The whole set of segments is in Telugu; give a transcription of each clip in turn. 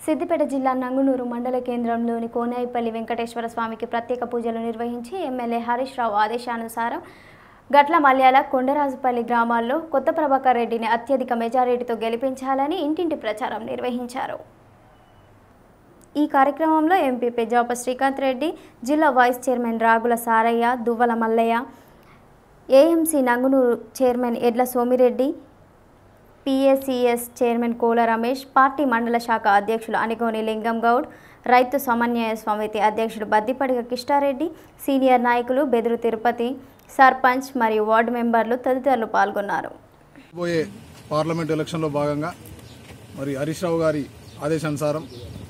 సిద్దిపేట జిల్లా నంగునూరు మండల కేంద్రంలోని కోనాయిపల్లి వెంకటేశ్వర స్వామికి ప్రత్యేక పూజలు నిర్వహించి ఎమ్మెల్యే హరీష్ రావు ఆదేశానుసారం గట్ల మల్యాల కొండరాజుపల్లి గ్రామాల్లో కొత్త ప్రభాకర్ రెడ్డిని అత్యధిక మెజారిటీతో గెలిపించాలని ఇంటింటి ప్రచారం నిర్వహించారు ఈ కార్యక్రమంలో ఎంపీ పెజాప శ్రీకాంత్ రెడ్డి జిల్లా vice chairman Ragula Sarayya Duvvala Mallayya AMC Nangunuru chairman Edla Somireddy PSCS chairman Kola Ramesh party మండల శాఖ అధ్యక్షులు అనిగోని లింగం గౌడ్ రైతు సమన్వయ సమితి అధ్యక్షుడు బద్దిపడిగ కిష్టారెడ్డి సీనియర్ నాయకులు బెదురు తిరుపతి సర్పంచ్ మరియు వార్డు మెంబర్లు తదితరులు పాల్గొన్నారు పోయే పార్లమెంట్ ఎలక్షన్లో భాగంగా మరి హరీష్ రావు గారి ఆదేశానుసారం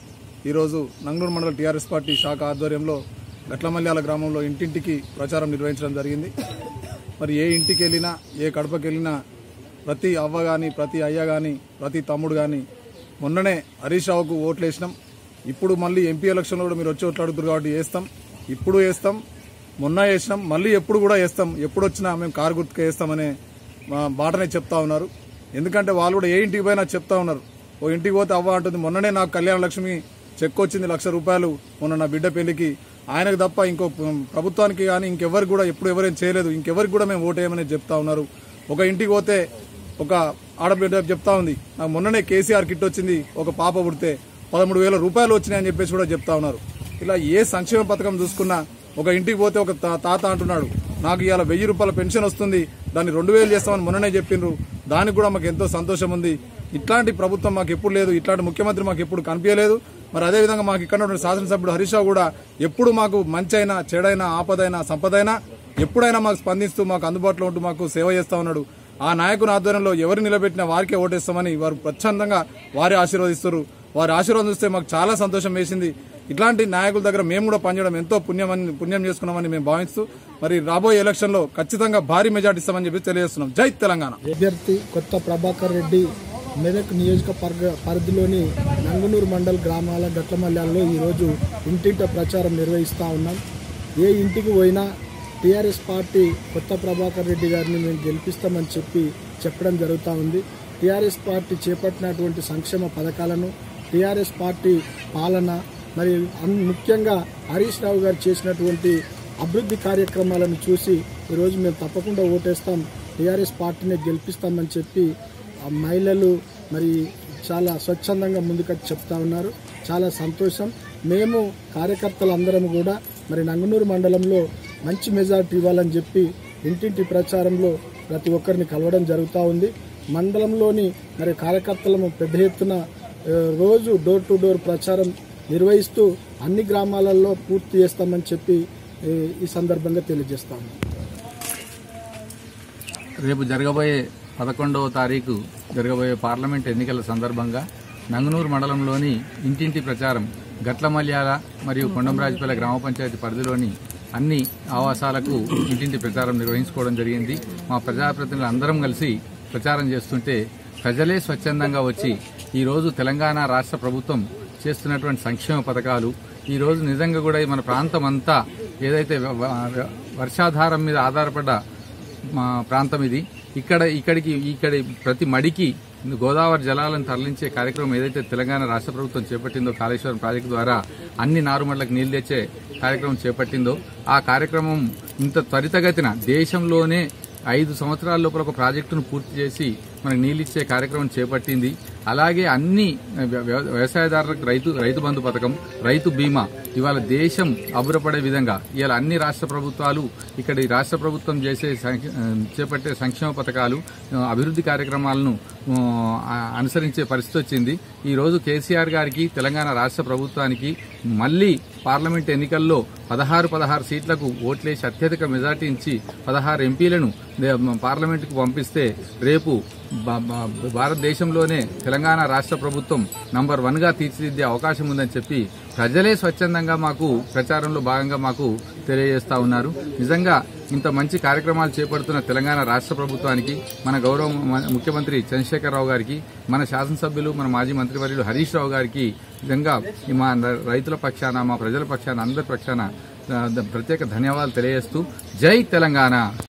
ఈరోజు నంగనూరు మండల టీఆర్ఎస్ పార్టీ శాఖ ఆధ్వర్యంలో గట్లమల్యాల గ్రామంలో ఇంటింటికి ప్రచారం నిర్వహించడం జరిగింది మరి ఏ ఇంటికి వెళ్ళినా ఏ కడపకి వెళ్ళినా ప్రతి అవ్వ కానీ ప్రతి అయ్య కానీ ప్రతి తమ్ముడు కానీ మొన్ననే హరీష్ రావుకు ఓట్లు వేసినాం ఇప్పుడు మళ్ళీ ఎంపీ ఎలక్షన్లో కూడా మీరు వచ్చి ఓట్లు అడుగుతారు కాబట్టి వేస్తాం ఇప్పుడు వేస్తాం మొన్న వేసినాం మళ్ళీ ఎప్పుడు కూడా వేస్తాం ఎప్పుడు వచ్చినా మేము కారు గుర్తుకు వేస్తామనే మా బాటనే చెప్తా ఉన్నారు ఎందుకంటే వాళ్ళు కూడా ఏ ఇంటికి పోయినా చెప్తా ఉన్నారు ఓ ఇంటికి పోతే అవ్వ అంటుంది మొన్ననే నాకు కళ్యాణ లక్ష్మి చెక్ వచ్చింది లక్ష రూపాయలు మొన్న నా బిడ్డ పెళ్లికి ఆయనకు తప్ప ఇంకో ప్రభుత్వానికి కానీ ఇంకెవరికి కూడా ఎప్పుడు ఎవరేం చేయలేదు ఇంకెవరికి కూడా మేము ఓటేయమని చెప్తా ఉన్నారు ఒక ఇంటికి పోతే ఒక ఆడబిడ్డ చెప్తా ఉంది నాకు మొన్ననే కేసీఆర్ కిట్ వచ్చింది ఒక పాప పుడితే పదమూడు వేల రూపాయలు వచ్చినాయని చెప్పేసి కూడా చెప్తా ఉన్నారు ఇలా ఏ సంక్షేమ పథకం చూసుకున్నా ఒక ఇంటికి పోతే ఒక తా- తాత అంటున్నాడు నాకు ఇవాళ వెయ్యి రూపాయల పెన్షన్ వస్తుంది దాన్ని రెండు వేలు చేస్తామని మొన్ననే చెప్పిండ్రు దానికి కూడా మాకు ఎంతో సంతోషం ఉంది ఇట్లాంటి ప్రభుత్వం మాకు ఎప్పుడు లేదు ఇట్లాంటి ముఖ్యమంత్రి మాకు ఎప్పుడు కనిపించలేదు మరి అదేవిధంగా మాకు ఇక్కడ ఉన్నటువంటి శాసనసభ్యుడు హరీష్ రావు కూడా ఎప్పుడు మాకు మంచైనా చెడైనా ఆపదైనా సంపదైనా ఎప్పుడైనా మాకు స్పందిస్తూ మాకు అందుబాటులో ఉంటూ మాకు సేవ చేస్తా ఉన్నాడు ఆ నాయకుని ఆధ్వర్యంలో ఎవరు నిలబెట్టినా వారికే ఓటేస్తామని వారు ప్రచ్ఛందంగా వారి ఆశీర్వదిస్తారు వారి ఆశీర్వాదం చూస్తే మాకు చాలా సంతోషం వేసింది ఇట్లాంటి నాయకుల దగ్గర మేము కూడా పనిచేయడం ఎంతో పుణ్యమని పుణ్యం చేసుకున్నామని మేము భావిస్తూ మరి రాబోయే ఎలక్షన్ లో ఖచ్చితంగా భారీ మెజార్టీ ఇస్తామని చెప్పి తెలియజేస్తున్నాం జై తెలంగాణ అభ్యర్థి కొత్త ప్రభాకర్ రెడ్డి మెదక్ నియోజకవర్గ పరిధిలోని నంగునూరు మండల్ గ్రామాల గట్లమల్యాల్లో ఈరోజు ఇంటింట ప్రచారం నిర్వహిస్తూ ఉన్నాం ఏ ఇంటికి పోయినా టీఆర్ఎస్ పార్టీ కొత్త ప్రభాకర్ రెడ్డి గారిని మేము గెలిపిస్తామని చెప్పి చెప్పడం జరుగుతూ ఉంది టీఆర్ఎస్ పార్టీ చేపట్టినటువంటి సంక్షేమ పథకాలను టీఆర్ఎస్ పార్టీ పాలన మరి అన్- ముఖ్యంగా హరీష్ రావు గారు చేసినటువంటి అభివృద్ధి కార్యక్రమాలను చూసి ఈరోజు మేము తప్పకుండా ఓటేస్తాం టీఆర్ఎస్ పార్టీని గెలిపిస్తామని చెప్పి ఆ మహిళలు మరి చాలా స్వచ్ఛందంగా ముందుకొచ్చి చెప్తా ఉన్నారు చాలా సంతోషం మేము కార్యకర్తలందరం కూడా మరి నంగనూరు మండలంలో మంచి మెజార్టీ ఇవ్వాలని చెప్పి ఇంటింటి ప్రచారంలో ప్రతి ఒక్కరిని కలవడం జరుగుతూ ఉంది మండలంలోని మరి కార్యకర్తలను పెద్ద ఎత్తున ఆ, రోజు డోర్ టు డోర్ ప్రచారం నిర్వహిస్తూ అన్ని గ్రామాలలో పూర్తి చేస్తామని చెప్పి ఈ ఈ సందర్భంగా తెలియజేస్తాము రేపు జరగబోయే పదకొండవ తారీఖు జరగబోయే పార్లమెంట్ ఎన్నికల సందర్భంగా నంగనూరు మండలంలోని ఇంటింటి ప్రచారం గట్లమల్యాల మరియు కొండంరాజుపల్లి గ్రామ పంచాయతీ పరిధిలోని అన్ని ఆవాసాలకు ఇంటింటి ప్రచారం నిర్వహించుకోవడం జరిగింది మా ప్రజాప్రతినిధులు అందరం కలిసి ప్రచారం చేస్తుంటే ప్రజలే స్వచ్ఛందంగా వచ్చి ఈ రోజు తెలంగాణ రాష్ట్ర ప్రభుత్వం చేస్తున్నటువంటి సంక్షేమ పథకాలు ఈ రోజు నిజంగా కూడా ఈ మన ప్రాంతం అంతా ఏదైతే వ- వ- వర్షాధారం మీద ఆధారపడ్డ మా ప్రాంతం ఇది ఇక్కడ ఇక్కడికి ఇక్కడి ప్రతి మడికి గోదావరి జలాలను తరలించే కార్యక్రమం ఏదైతే తెలంగాణ రాష్ట్ర ప్రభుత్వం చేపట్టిందో కాళేశ్వరం ప్రాజెక్టు ద్వారా అన్ని నారుమళ్లకు నీళ్లు తెచ్చే కార్యక్రమం చేపట్టిందో ఆ కార్యక్రమం ఇంత త్వరితగతిన దేశంలోనే ఐదు సంవత్సరాల లోపల ఒక ప్రాజెక్టును పూర్తి చేసి మనకు నీళ్ళిచ్చే కార్యక్రమం చేపట్టింది అలాగే అన్ని వ్య- వ్య- వ్యవసాయదారులకు రైతు రైతు బంధు పథకం రైతు బీమా ఇవాళ దేశం అబురపడే విధంగా ఇవాళ అన్ని రాష్ట్ర ప్రభుత్వాలు ఇక్కడ ఈ రాష్ట్ర ప్రభుత్వం చేసే సంక్ష- ఆ, చేపట్టే సంక్షేమ పథకాలు ఆ, అభివృద్ధి కార్యక్రమాలను ఆ, అనుసరించే పరిస్థితి వచ్చింది ఈ రోజు కేసీఆర్ గారికి తెలంగాణ రాష్ట్ర ప్రభుత్వానికి మళ్లీ పార్లమెంట్ ఎన్నికల్లో పదహారు పదహారు సీట్లకు ఓట్లేసి అత్యధిక మెజార్టీ ఇచ్చి పదహారు ఎంపీలను దే- పార్లమెంటుకు పంపిస్తే రేపు బ- బ- భారతదేశంలోనే తెలంగాణ రాష్ట్ర ప్రభుత్వం నంబర్ వన్ గా తీర్చిదిద్దే అవకాశం ఉందని చెప్పి ప్రజలే స్వచ్ఛందంగా మాకు ప్రచారంలో భాగంగా మాకు తెలియజేస్తా ఉన్నారు నిజంగా ఇంత మంచి కార్యక్రమాలు చేపడుతున్న తెలంగాణ రాష్ట్ర ప్రభుత్వానికి మన గౌరవ మ- ముఖ్యమంత్రి చంద్రశేఖరరావు గారికి మన శాసనసభ్యులు మన మాజీ మంత్రివర్యులు హరీష్ రావు గారికి నిజంగా ఈ మా రైతుల పక్షాన మా ప్రజల పక్షాన అందరి పక్షాన ఆ, ద- ప్రత్యేక ధన్యవాదాలు తెలియజేస్తూ జై తెలంగాణ